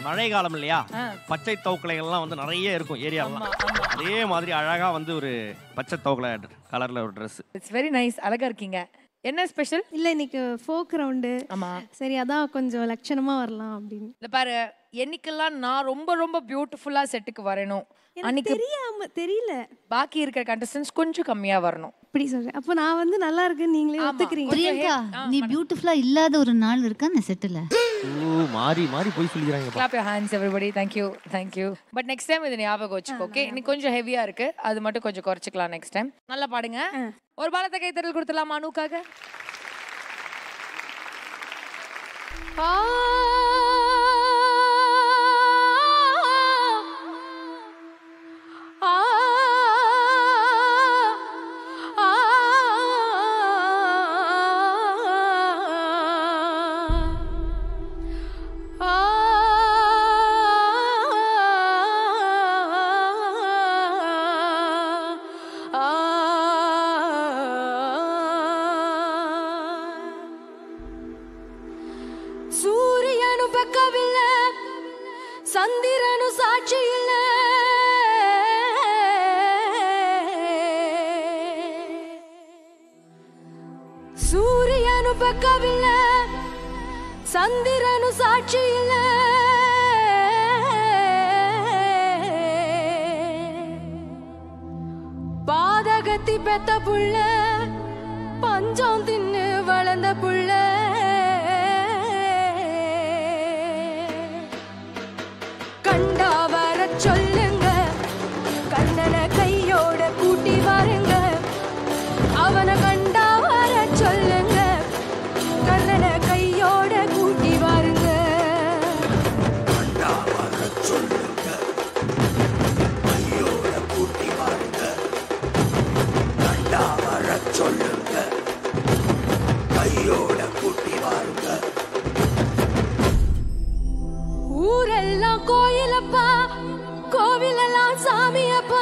மழை காலம் இல்லையா ஆ. பச்சை தவக்கலைகள்லாம் வந்து நிறைய இருக்கும் ஏரியாலாம் ஆமா, ஆமா. அதே மாதிரி அழகா வந்து ஒரு பச்சை தவக்கலை கலர்ல ஒரு Dress இட்ஸ் வெரி நைஸ் அழகா இருக்கீங்க என்ன ஸ்பெஷல் இல்ல இன்னைக்கு ஃபோக் ரவுண்டு ஆமா சரி அதான் கொஞ்சம் லட்சணமா வரலாம் அப்படின்னு இந்த பாரு என்னைக்கெல்லாம் நான் ரொம்ப ரொம்ப பியூட்டிஃபுல்லா செட்டுக்கு வரணும் எனக்கு அன்னைக்கு தெரியாம தெரியல பாக்கி இருக்கிற கண்டஸ்டன்ஸ் கொஞ்சம் கம்மியா வரணும் இப்படி சொல்றேன் அப்போ நான் வந்து நல்லா இருக்குன்னு நீங்களே ஆமா. ஒத்துக்கிறீங்க கொஞ்சம் பிரியங்கா ஆ, நீ madam. பியூட்டிஃபுல்லா இல்லாத ஒரு நாள் இருக்கா அந்த செட்டுல ஓ மாறி மாறி போய் சொல்லிக்கிறாங்க clap your hands everybody thank you thank you but next time இது ஞாபகம் வச்சுக்கோ ஓகே இன்னைக்கு கொஞ்சம் ஹெவியா இருக்கு அது மட்டும் கொஞ்சம் குறைச்சிக்கலாம் நெக்ஸ்ட் டைம் நல்லா பாடுங்க ஒரு பாலத்தை கைத்தறல் கொடுத்துடலாமா அனுக்காக ಸೂರ್ಯನು ಪಕ್ಕವಿಲ್ಲ ಸಂದಿರನು ಸಾಕ್ಷಿ ಇಲ್ಲ ಸೂರ್ಯನು ಪಕ್ಕವಿಲ್ಲ சந்திரனு சாட்சி இல்ல பாதகத்தி பெத்த புள்ள பஞ்சம் தின்னு வளர்ந்த புள்ள கண்டா வர சொல்லுங்க கண்ணனை கையோட கூட்டி வாருங்க அவனை கண்டா வர சொல்லுங்க கண்ணனை கையோட கூட்டி வாருங்க ஊரெல்லாம் கோயிலப்பா கோவிலெல்லாம் சாமியப்பா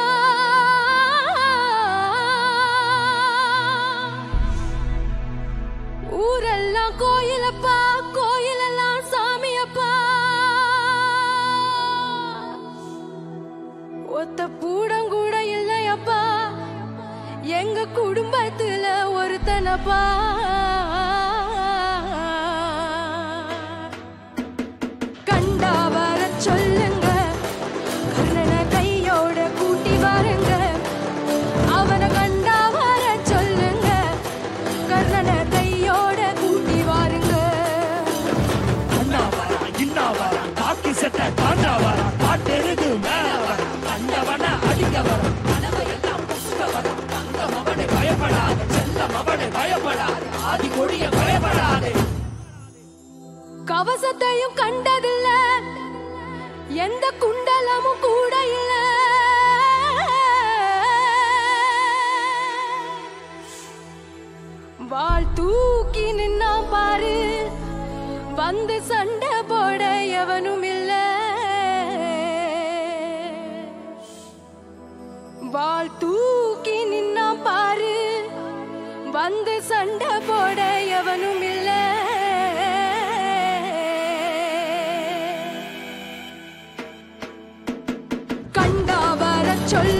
ஊரெல்லாம் கோயிலப்பா கோயிலெல்லாம் சாமியப்பா ஒத்த பூடம் கூட இல்லையப்பா எங்க குடும்பத்துல ஒருத்தனப்பா கண்டா வர சொல்லுங்க கண்ணனை கையோட கூட்டி வாருங்க அவனை கண்டா வர சொல்லுங்க கண்ணனை கையோட கூட்டி வாருங்க அண்ணா வரா இன்னா வரா காக்கி செட்ட காண்டா வரா காட்டெருது மேல வரா கண்டவன அடிக்க வரா கனவையெல்லாம் புசுக்க வரா தங்கம் அவனை பயப்படாது செல்லம் அவனை பயப்படாது ஆதி கொடிய பயப்படாது கவசத்தையும் கண்டதில்ல எந்த குண்டலமும் கூட இல்ல வாள் தூக்கி நின்னா பாரு வந்து சண்டை போட எவனும் இல்ல வாள் தூக்கி நின்னா பாரு வந்து சண்டை போட எவனும் இல்ல கண்டா வர சொல்ல